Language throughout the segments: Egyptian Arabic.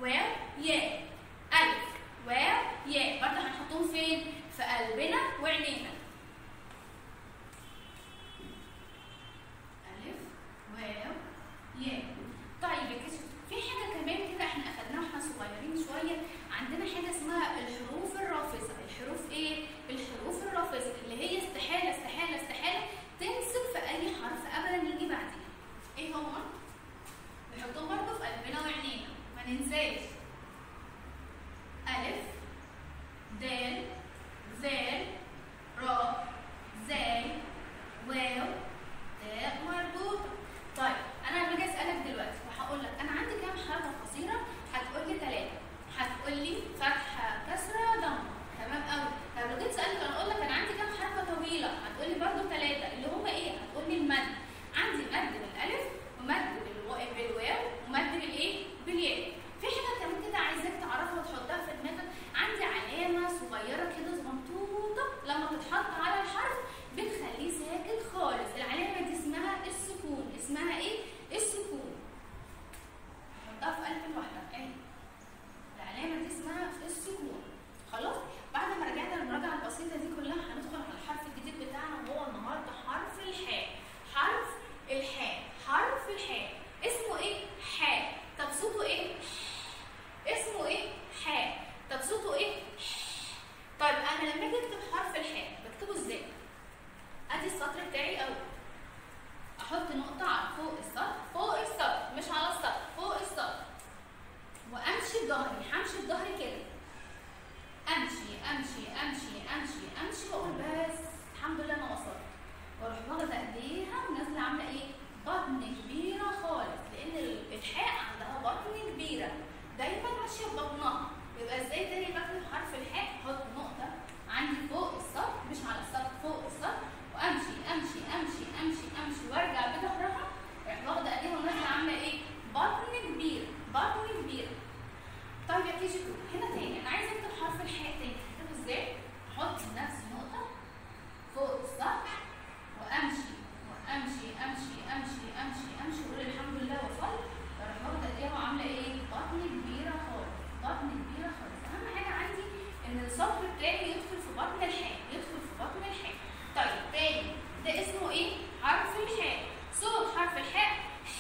واو ياء الف واو ياء برضه هنحطهم فين في قلبنا وعينينا الف واو ياء طيب يا كشف في حاجه كمان كده احنا اخدناها واحنا صغيرين شويه عندنا حاجه اسمها الحروف الرافزه الحروف ايه الحروف الرافزه اللي هي استحاله استحاله استحاله تنسب في اي حرف ابدا يجي بعديها ايه هما نحطهم برضه في قلبنا وعينينا ما ننساش الف دال ذال را زاي واو تاء مربوطه طيب انا لما اجي اسالك دلوقتي وهقول لك انا عندي كام حركه قصيره هتقول لي ثلاثه هتقول لي فتحه كسره ضمه تمام قوي طب لو جيت سالتك انا اقول لك انا عندي كام حركه طويله هتقول لي برده ثلاثه اللي هم ايه هتقول لي المد عندي مد بالالف ومد بالواو بالواو ومد بالايه بالياء في حاجه كمان كده عايزاك تعرفها وتحطها في دماغك عندي علامه صغيره كده صغنطوطه لما تتحط على الحرف بتخليه ساكت خالص العلامه دي اسمها السكون اسمها ايه السكون حطها في قلب لوحدك اهي العلامه دي اسمها السكون خلاص بعد ما رجعنا للمراجعه البسيطه دي كلها هندخل على الحرف الجديد بتاعنا وهو النهارده حرف الحاء حرف الحاء حرف الحاء اسمه ايه حاء طب صوته ايه اسمه ايه حاء طب صوته ايه طيب انا لما اجي اكتب حرف الحاء بكتبه ازاي ادي السطر بتاعي اهو احط نقطه على فوق السطر فوق السطر مش على السطر فوق السطر وامشي بظهري همشي بظهري كده امشي امشي امشي امشي امشي واقول بس الحمد لله انا وصلت واروح واخده ايديها ونازله عامله ايه بطن كبيره خالص لان الحاء عندها بطن كبيره دايما ماشيه ببطنها يبقى ازاي تاني بكتب حرف الحاء احط نقطه عندي فوق السطر مش على السطر فوق السطر وامشي امشي امشي امشي امشي وارجع بظهرها اروح واخده ايديها ونازله عامله ايه بطن كبير بطن كبير طيب يا كي جي 2 هنا تاني انا عايزه اكتب حرف الحاء تاني اكتبه ازاي احط لنفسي نقطه فوق السطر وامشي وامشي امشي امشي امشي امشي واقول الحمد لله وصلت اروح واخده ايديها وعامله ايه بطن كبيره خالص بطن كبيره خالص اهم حاجه عندي ان السطر بتاعي يدخل في بطن الحاء يدخل في بطن الحاء طيب تاني ده اسمه ايه حرف الحاء صوت حرف الحاء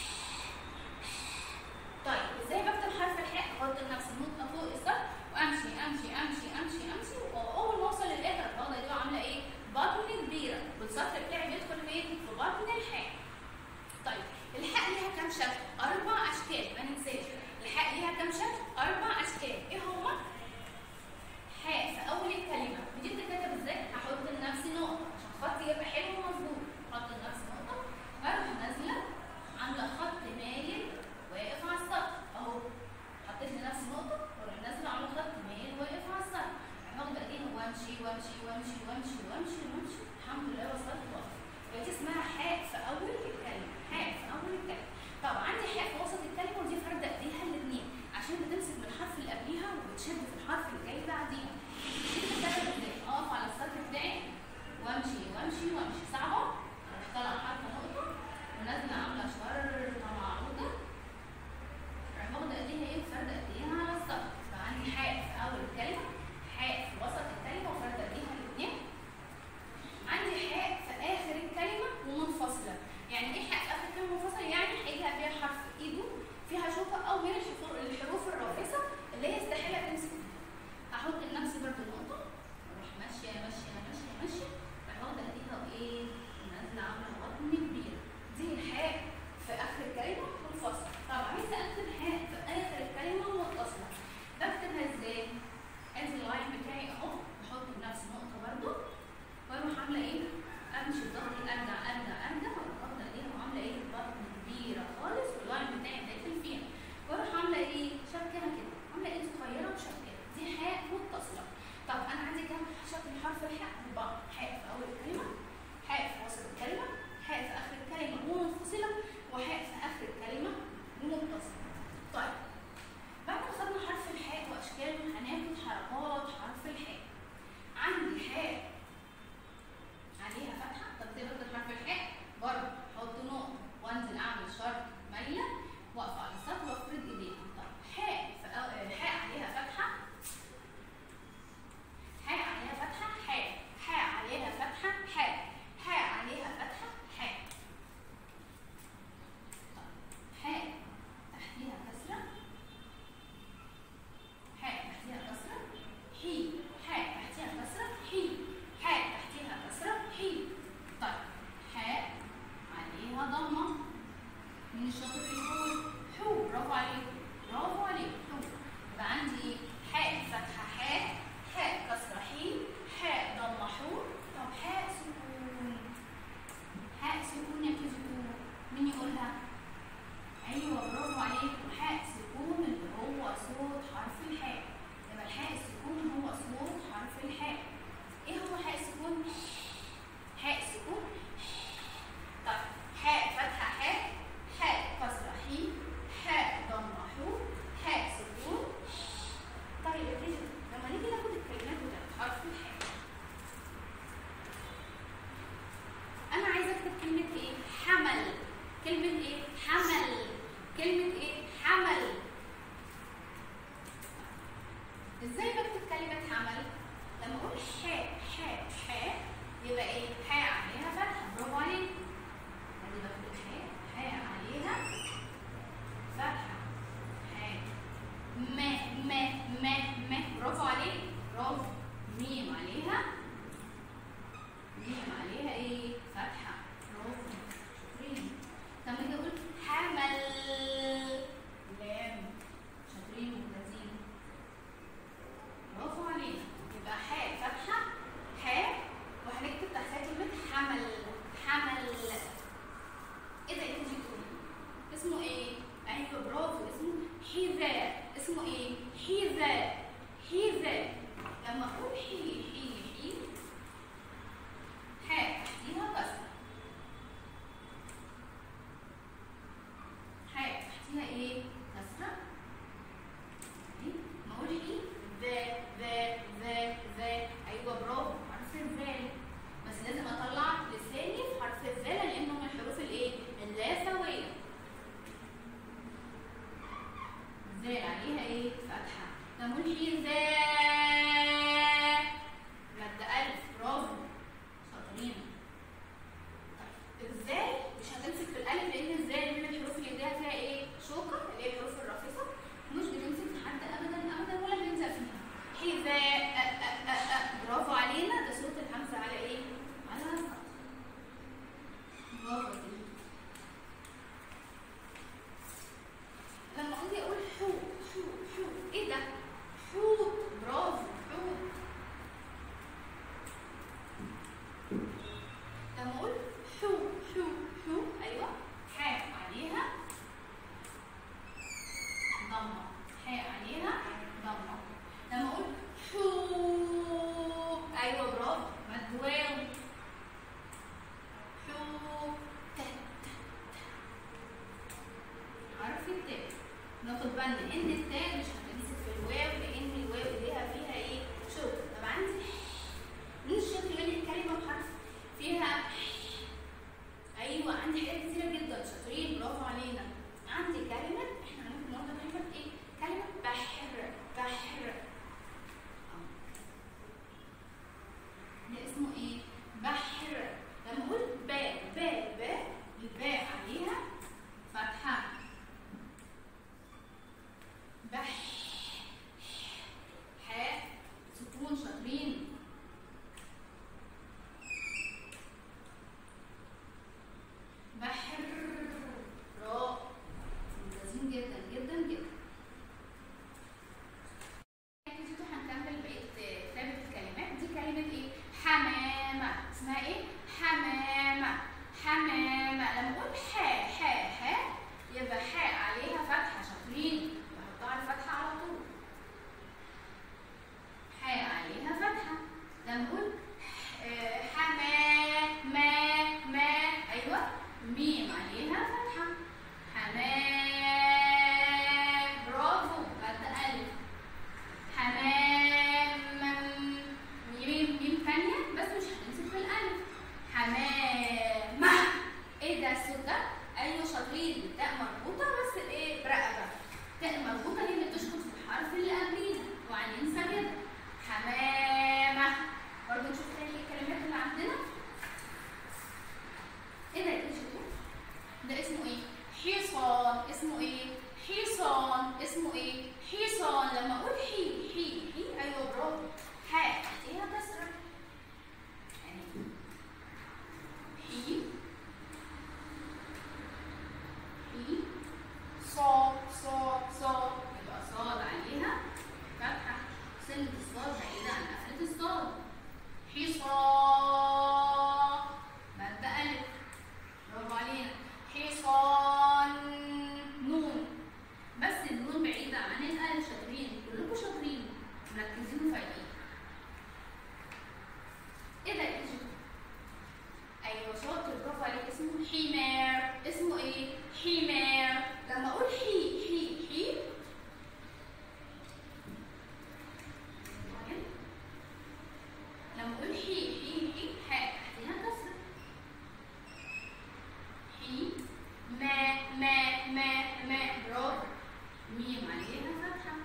طيب ازاي بكتب حرف الحاء احط لنفسي نقطه فوق السطر وامشي امشي امشي امشي امشي واول ما اوصل للاخر واخده دي عامله ايه بطن كبيره والسطر بتاعي بيدخل فين في بطن الحاء طيب الحاء ليها كام شكل اربع اشكال ما ننساش الحاء ليها كام شكل اربع اشكال ايه هما حاء في اول الكلمه دي بتتكتب ازاي هحط لنفسي نقطه عشان خطي يبقى حلو ومظبوط احط لنفسي نقطه اروح نازله عامله خط مايل واقف على السطر اهو حطيت لنفسي نقطه واروح نازله عامله خط مايل واقف على السطر هاخد ايديها وامشي وامشي وامشي وامشي وامشي وامشي الحمد لله وصلت وقفت دي اسمها حاء في اول الكلمه حاء في اول الكلمه طب عندي حاء في وسط الكلمه ودي فارده ايديها الاثنين عشان بتمسك من الحرف اللي قبليها اسمه ايه حذاء حذاء لما اقول حي حي حي حاء تحتيها كسره حاء تحتيها ايه كسره ما اقول حي ذا ذا ذا ذا ايوه برافو حرف الذال بس لازم اطلع لساني في حرف الذال لانه من الحروف الايه اللاسويه ذال عليها ايه فتحه نقول حذاء مد الف برافو شاطرين طيب الذال مش هتمسك في الالف لان الذال من الحروف اللي ايديها فيها ايه شوكه اللي هي الحروف الرفيقه مش بتمسك في حد ابدا ابدا ولا بيلزق فيها حذاء أ- أ- أ- أ. برافو علينا ده صوت الهمزه على ايه على الفتح برافو دي لما اجي اقول حو حو حو ايه ده حوت برافو حوت لما اقول حو حو حو ايوه حاء عليها ضمه حاء عليها ضمه لما اقول حو ايوه برافو مد واو حو ت ت ت. حرف التاء ناخد بالنا ان التاء مش هتمسك في الواو لان الواو ايديها فيها ايه شوك طب عندي مين الشوك اللي بين الكلمه بحرف فيها ايوه عندي حاجات كتيره جدا شاطرين برافو علينا عندي كلمه احنا ممكن نقول كلمه ايه كلمه بحر بحر آه. ده اسمه ايه بحر لما اقول باء باء باء الباء عليها فتحه بح حاء سكون شاطرين بحر راء ممتازين جدا جدا جدا كده هنكمل بقية كتابة الكلمات دي كلمة ايه؟ حمامة اسمها ايه؟ حمامة حمامة لما اقول حاء حاء حاء يبقى حاء عليها فتحة شاطرين بحطها الفتحة على طول حاء عليها فتحة لما اقول آه، حمام ما ما ايوه ميم عليها فتحة حمام برافو مد ألف حمام ميم ميم ثانية بس مش هتمسك في الألف حمامة ايه ده الصوت ده؟ ايوه شاطرين تاء مربوطة بس ايه برقبة تاء مربوطة هي اللي بتشبط في الحرف اللي قبليها وعليه سجدة حمامة برضه نشوف تاني الكلمات اللي عندنا ايه ده يا كيشو ده اسمه ايه؟ حصان اسمه ايه؟ حصان اسمه ايه؟ حصان لما اقول حي حي حي ايوه برافو حاء تحتيها كسرة يعني حي حي صاد صاد صاد يبقى صاد عليها فتحة سنة الصاد بعيدة عن قفلة الصاد حصان مد ألف برافو علينا حصان نون بس النون بعيدة عن الألف شاطرين كلكم شاطرين مركزين وفايقين ايه ده يا كيشو؟ ايوه شاطر برافو عليك اسمه حمار اسمه ايه؟ حمار لما اقول حي حي حي معايا؟ لما اقول حي حي حي حاء تحتيها كسرة حي ما ما ما ما برافو ميم عليها فتحة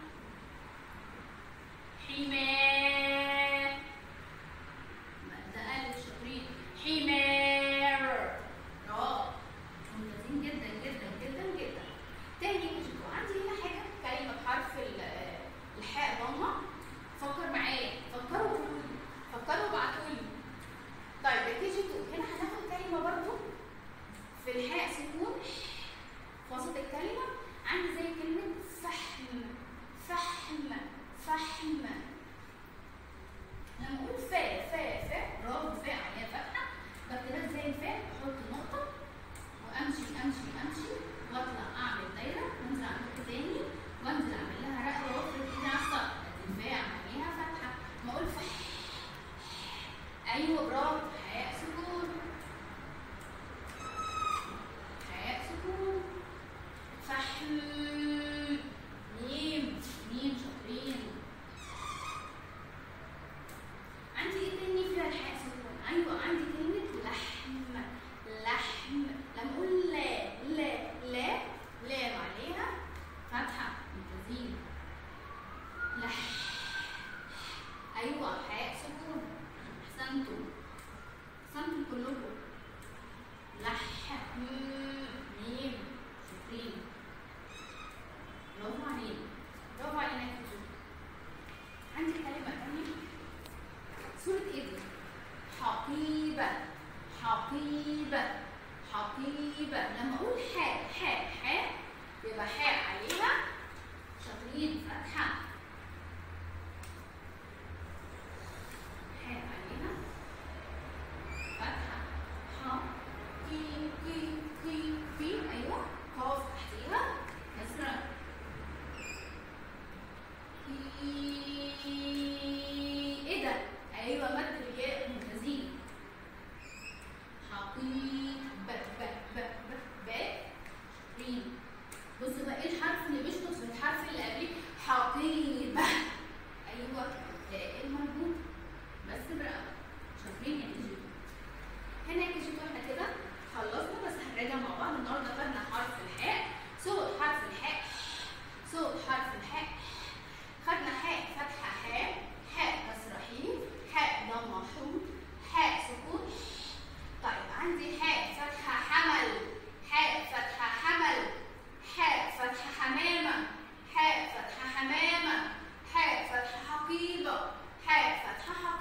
حمار مد ألف شاطرين حمار راء ممتازين جدا جدا جدا جدا تاني كده عندي هنا حاجة كلمة بحرف ال- الحاء ضمة فكر معايا فكروا وقولوا لي فكروا وابعتوا لي طيب يا كي جي 2 هنا هناخد كلمة برضو في الحاء سكون في وسط الكلمة عندي زي كلمة فحم فحم فحم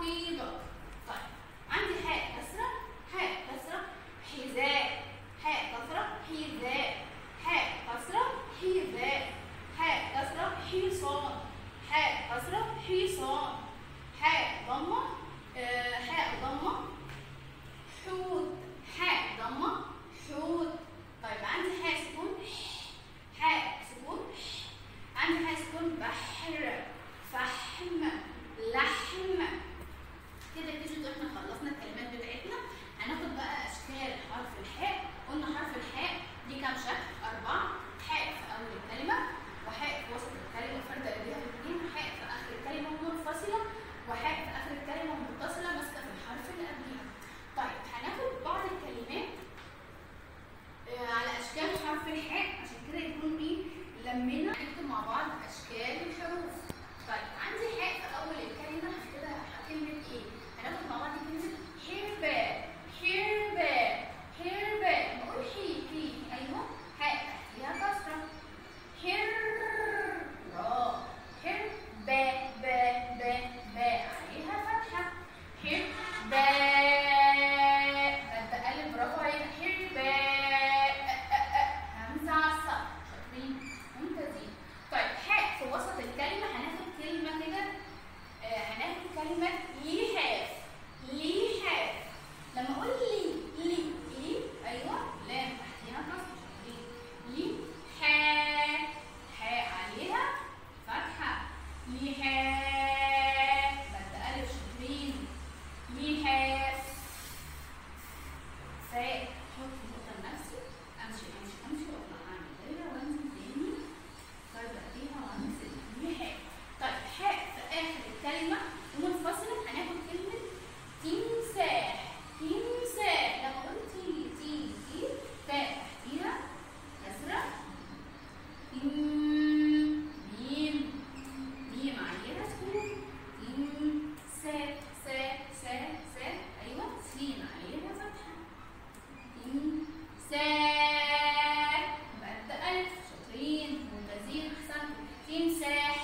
طويلة طيب عندي حاء كسرة حاء كسرة حذاء حاء كسرة حذاء حاء كسرة حذاء حاء كسرة حصان حاء كسرة حصان حاء ضمة آه، حاء ضمة حوت حاء ضمة حوت طيب عندي حاء سكون حاء سكون عندي حاء سكون بحر فحم لحم كده كده احنا خلصنا الكلمات بتاعتنا هناخد بقى اشكال حرف الحاء قلنا حرف الحاء ليه كام شكل اربعه حاء في اول الكلمه وحاء في وسط الكلمه فرده ايديها الاثنين وحاء في اخر الكلمه منفصله وحاء في اخر الكلمه متصله ماسكه في الحرف اللي قبليها طيب هناخد بعض الكلمات آه، على اشكال حرف الحاء عشان كده يكون ايه لمينا نكتب مع بعض اشكال الحروف طيب عندي حاء في اول الكلمه كده كلمه ايه هناخد مع بعض كلمه حربة حربة حربة نقول حي حي ايوه حاء تحتيها كسره حر را حر با با با با عليها فتحه حر با مد الف برافو عليك حر با أ- أ- أ. همزه على الصح شاطرين ممتازين طيب حاء في وسط الكلمه هناخد كلمه كده آه، هناخد كلمه لحاف لحاف لما اقول لي لي لي ايوه لام تحتيها كسر شاطرين لي حاء حاء عليها فتحه لحاف مد الف شاطرين لحاف فاء حط نقطه لنفسي امشي امشي امشي واطلع اعمل دايره وانزل تاني ضربه ايديها وانزل لحاء طيب حاء في اخر الكلمه ومنفصله هناخد كلمه تمساح تمساح لما قلت تي تي تي تاء تحتيها كسره تم ميم ميم عليها سكون تم سا سا سا سا ايوه سين عليها فتحه تم سا مد الف شاطرين ممتازين احسنتم تمساح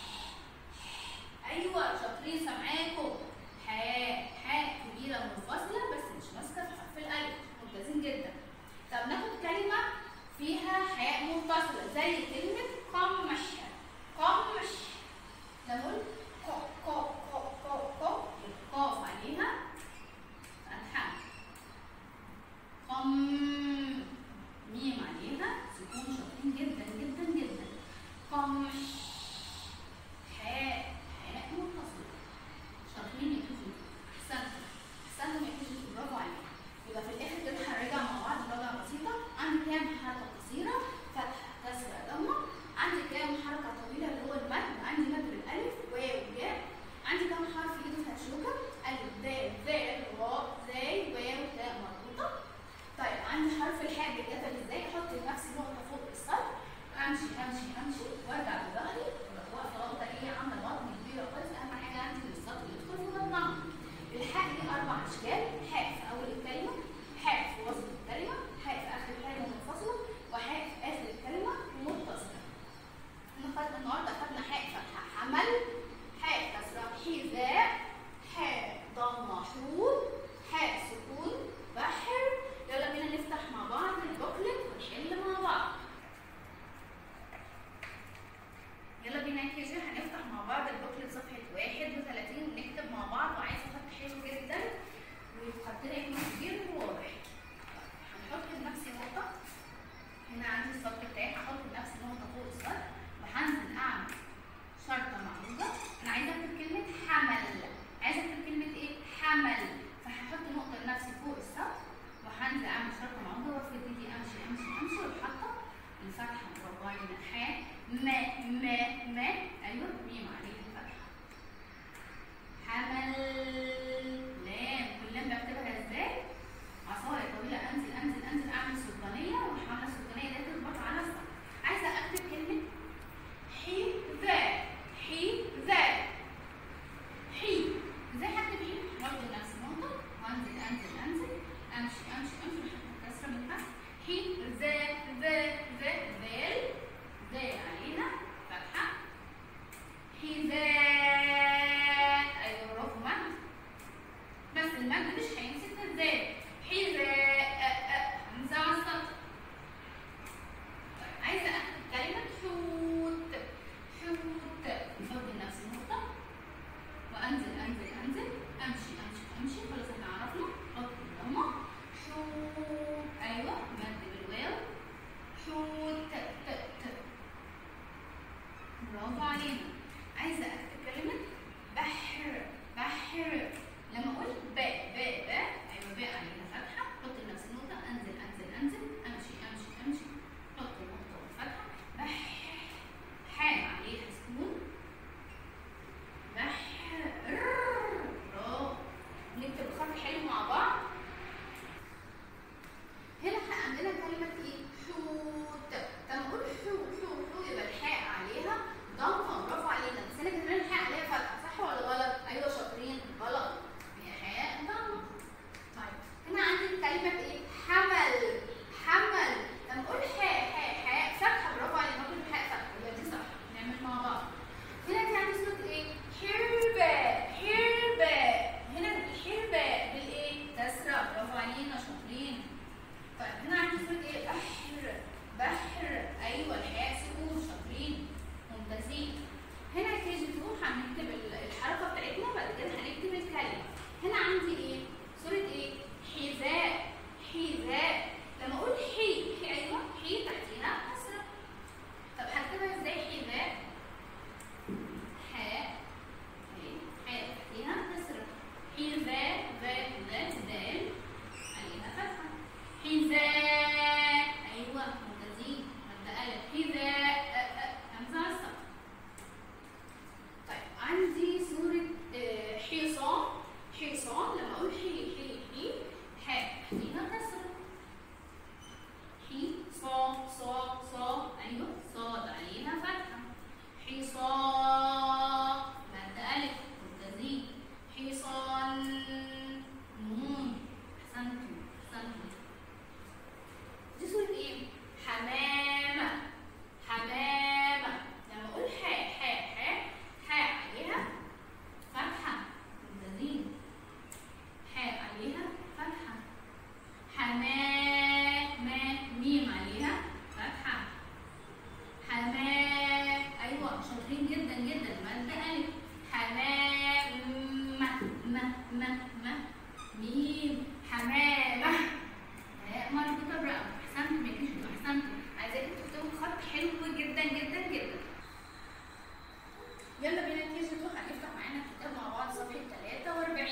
ايوه شاطرين سامعاكم حاء حاء كبيره منفصله بس مش ماسكه في حرف الالف ممتازين جدا طب ناخد كلمه فيها حاء متصله زي كلمه قمح قمح نقول ق ق ق ق ق القاف عليها فتحه قم ميم عليها سكون شاطرين جدا جدا جدا قمح حاء حاء متصلة شاطرين يا كيجي احسنتم احسنتم يا كيجي برافو عليك يبقى في الاخر كده هنراجع مع بعض مراجعة بسيطة عندي كام حركة قصيرة فتحة كسرة ضمة عندي كام حركة طويلة اللي هو المد عندي مد بالالف واو ياء عندي كام حرف ايده فيها شوكة الف دال ذال راء زاي واو تاء مربوطة طيب عندي حرف الحاء بيتكتب ازاي احط لنفسي نقطه فوق السطر امشي امشي امشي وارجع بظهري وأبقى واقفه واخده ايه عامله بطن كبيره خالص اهم حاجه عندي ان السطر يدخل في بطنها الحاء دي اربع اشكال حاء في اول الكلمه حاء في وسط الكلمه حاء في اخر الكلمه منفصله وحاء في اخر الكلمه متصله النهارده النهارده خدنا حاء فتحه حمل حاء كسره حذاء حاء ضمه حوت حاء سكون بحر يلا بينا نفتح مع بعض البوكلت ونحل مع بعض يلا بينا يا كيجي هنفتح مع بعض البوكلت صفحة 31 ونكتب مع بعض وعايزة خط حلو جدا وخطنا يكون كبير وواضح هنحط لنفسي نقطة هنا عندي السطر بتاعي هحط لنفسي نقطة فوق السطر وهنزل أعمل شرطة معروضة أنا عايزة أكتب كلمة حمل عايزة أكتب كلمة إيه؟ حمل فهحط نقطة لنفسي فوق السطر وهنزل أعمل شرطة معروضة وأفرد إيدي أمشي أمشي أمشي وحاطة الفتحة برافو علينا حاء ما ما ما أيوه ميم عليها الفتحة حمل لام كل لام بكتبها ازاي؟ عصاية طويلة انزل انزل انزل اعمل سلطانية والحملة السلطانية دي تخبط على السطر عايزة اكتب كلمة حذاء حذاء حي ازاي هكتب حي؟ برضه نفس النقطة وانزل انزل انزل امشي امشي امشي لحد كسرة من تحت حي ذا ذا ذا ذال ذال علينا فتحة حذاء علينا عايزه اكتب كلمه بحر بحر لما اقول باء باء باء ايوه باء عليها فتحه حط لنفسي نقطه انزل انزل انزل امشي امشي امشي حط نقطه وفتحه بحر حاء عليها سكون بحر برافو نكتب الخط حلو مع بعض هنا ح- عندنا كلمة ايه؟ حوت لما اقول حو حو حو يبقى الحاء عليها ضمة برافو علينا بس انا كمان الحاء عليها فتحة صح ولا غلط؟ ايوه شاطرين غلط هي حاء ضمة طيب هنا عندي كلمة ايه؟ حمل حمل لما اقول حاء حاء حاء فتحة برافو علينا نقول الحاء فتحة يبقى دي صح نعمل مع بعض هنا دي عندي صوت ايه؟ حربة حربة هنا الحربة بالايه؟ كسرة برافو علينا شاطرين طيب هنا عندي صوت ايه؟ بحر بحر ايوه الحياء سكون شاطرين ممتازين هنا كي جي 2 هنكتب ال- الحركه بتاعتنا بعد كده هنكتب الكلمه هنا عندي ايه؟ صوره ايه؟ حذاء حذاء لما اقول حي حي ايوه حي تحتيها كسره طب هكتبها ازاي حذاء؟ حاء اهي حاء تحتيها كسره حذاء ذال ذال ذال عليها فتحه حذاء ايوه ممتازين مبدا الف حذاء أ- أ- همزه على السطر طيب عندي صوره آه، حصان حصان لما اقول حي حي حي حاء تحتيها كسره حي صا صا صا ايوه صاد عليها فتحه حصان مبدا الف ممتازين حصان نون احسنتم احسنتم دي صورة ايه؟ حمامة حمامة لما اقول حاء حاء حاء حاء عليها فتحة ممتازين حاء عليها فتحة حمام ميم عليها فتحة حمام ايوه شاطرين جدا جدا مادة الف حمام م م م م ميم حمامة هاء مربوطة برقم أحسنتم يا كيشو أحسنتم عايزاكم تكتبوا خط حلو جدا جدا جدا يلا بينا كيشو تو هنفتح معانا الكتاب مع بعض صفحة 43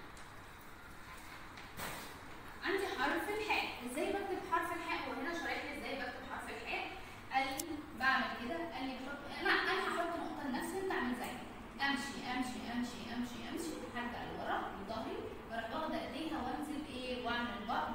عندي حرف الحاء ازاي بكتب حرف الحاء وهنا شرح لي ازاي بكتب حرف الحاء قال لي بعمل كده قال لي بحط انا انا هحط نقطة لنفسي انت اعمل زيي امشي امشي امشي امشي امشي هرجع لورا لظهري بروح واخدة ايديها وانزل ايه واعمل بق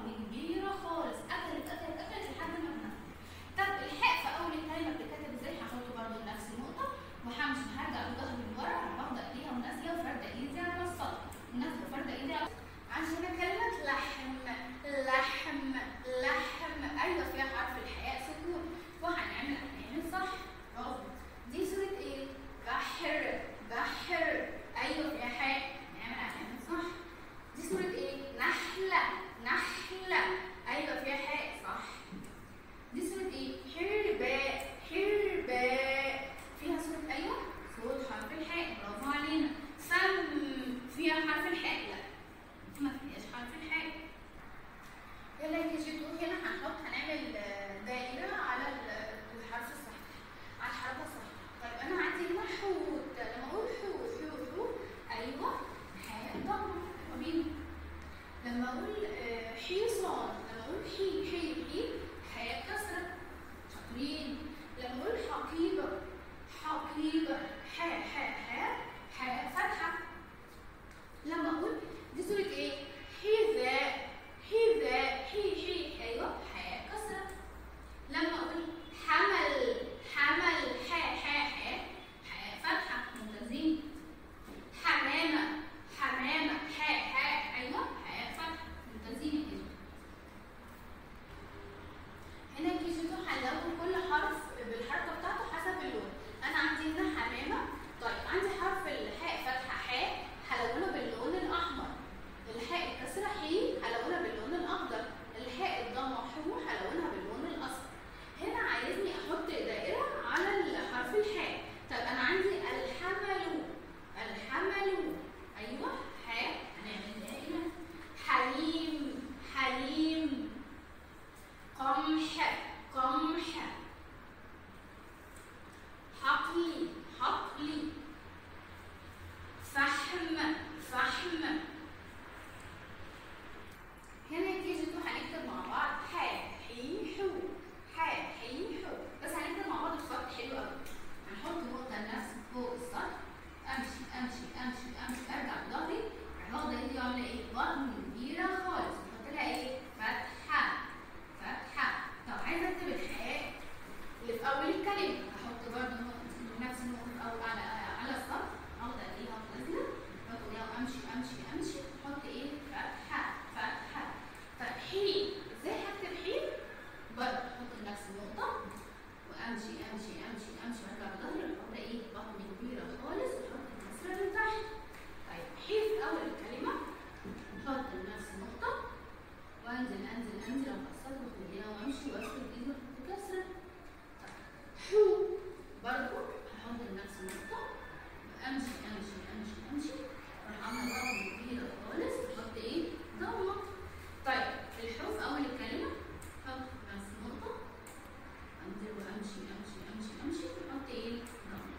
امشي امشي امشي امشي اروح عامله ضغط كبيره خالص واحط ايه ضمه طيب الحروف اول الكلمه احط بس نقطه انزل وامشي امشي امشي امشي واحط ايه ضمه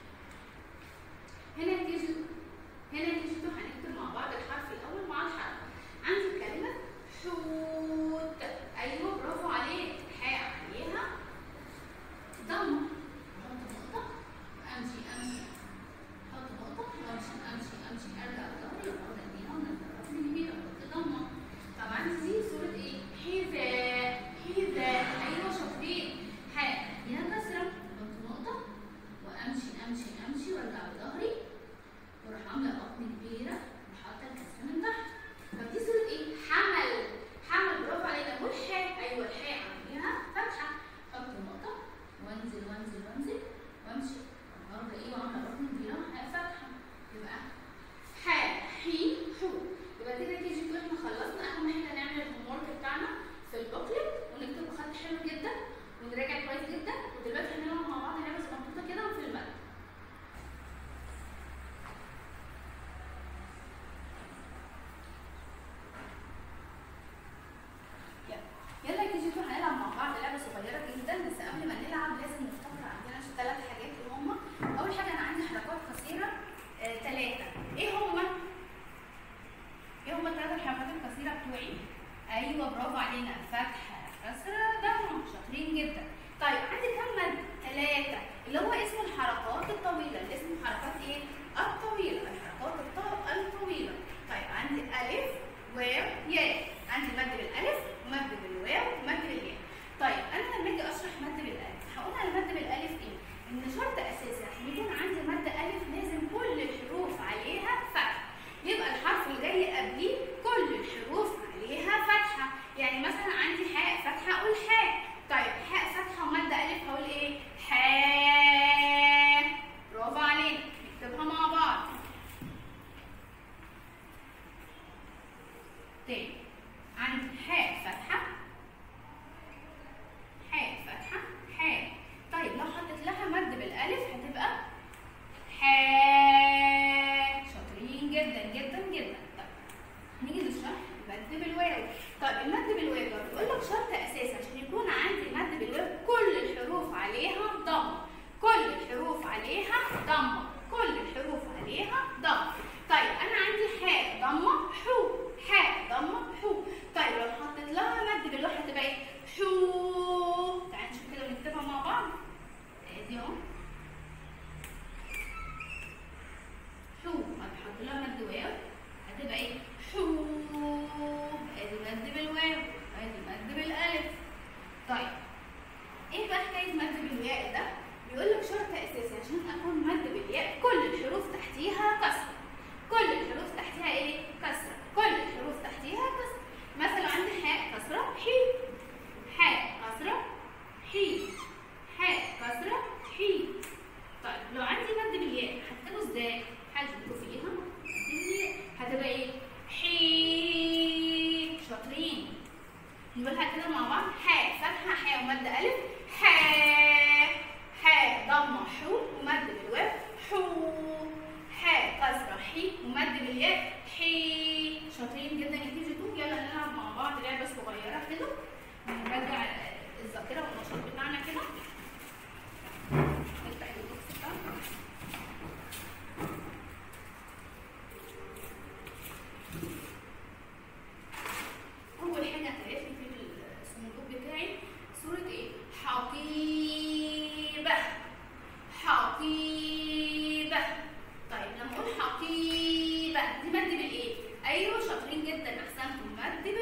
هنا تيجي هنا تيجي هنكتب مع بعض الحرف الاول مع الحرف عندي كلمه حوت ايوه برافو عليك حاء عليها ضمه احط نقطه وامشي امشي احط نقطه وامشي امشي امشي ارجع ظهري واقعد ايديها ونزل راسي كبيره واحط ضمه طبعا دي صوره ايه حذاء حذاء ايوه شاطرين حاء فيها كسره احط نقطه وامشي امشي امشي وارجع بظهري واروح عامله بطن كبيره وحاطه الكسره من تحت طب دي صوره ايه حمل حمل برافو عليك اقول حاء ايوه الحاء عليها فتحه احط نقطه وانزل وانزل وانزل وامشي النهارده ايه وعامله بطن كبيره حاء فتحه يبقى حاء حي حو يبقى كده كي جي احنا خلصنا اهم حاجه نعمل الهوم ورك بتاعنا في البوكلت ونكتب بخط حلو جدا ونراجع كويس جدا ودلوقتي هنلعب مع بعض لعبه صغنطوطه كده في الملعب يلا يا كي جي تو هنلعب مع بعض لعبه صغيره جدا بس قبل ما نلعب لازم نفتكر عندنا ثلاث حاجات اللي هم اول حاجه انا عندي حركات قصيره ثلاثه ايه هم ايه هم الثلاث الحركات القصيره بتوعي ايوه برافو علينا فتحه كسره ضمه شاطرين جدا طيب عندي كم مد ثلاثه اللي هو اسم الحركات الطويله اللي اسمه حركات ايه الطويله الحركات الط- الطويله طيب عندي الف واو ياء عندي مد بالالف ومد بالواو ومد بالياء طيب انا لما اجي اشرح مد بالالف هقول على مد بالالف ايه ان شرط اساسي عشان يكون عندي مد الف لازم كل الحروف عليها فتحه يبقى الحرف اللي جاي قبليه كل الحروف عليها فتحه يعني مثلا عندي حاء فتحه اقول حاء طيب حاء فتحه ومد الف هقول ايه حاء برافو علينا نكتبها مع بعض تاني عندي حاء فتحة حاء فتحة حاء طيب لو حطيت لها مد بالألف هتبقى حاء شاطرين جدا جدا جدا طيب نيجي نشرح المد بالواو طيب المد بالواو ده بيقول لك شرط أساسي عشان يكون عندي مد بالواو كل الحروف عليها ضمة كل الحروف عليها ضمة كل الحروف عليها ضمة طيب أنا عندي حاء ضمة حو حاء ضمة حو طيب لو حطيت لها مد بالواو هتبقى ايه؟ حو تعالى نشوف كده ونكتبها مع بعض ادي اهو حو هتحط لها مد واو هتبقى ايه؟ حو ادي مد بالواو ادي مد بالالف طيب ايه بقى حكايه مد بالياء ده؟ بيقول لك شرط اساسي عشان اكون مد بالياء كل الحروف تحتيها كسره كل الحروف تحتيها ايه؟ كسره كل الحروف تحتيها كسره مثلا عندي حاء كسره حي حاء كسره حي حاء كسره حي طيب لو عندي مد بالياء هكتبه ازاي؟ هكتبه فيها مد بالياء هتبقى ايه؟ حي شاطرين نقولها كده مع بعض حاء فتحة حاء ومد ألف حاء حاء ضمة حو ومد بالواو حو حاء كسرة حي ومد بالياء حي شاطرين جدا يا كي جي تو يلا نلعب مع بعض لعبة صغيرة كده نرجع الذاكرة والنشاط بتاعنا كده نفتح البوكس بتاعنا اول حاجه هتعرفني في الصندوق بتاعي صوره ايه حقيبه حقيبه طيب لما اقول حقيبه دي مد بالايه ايوه شاطرين جدا احسنتم مد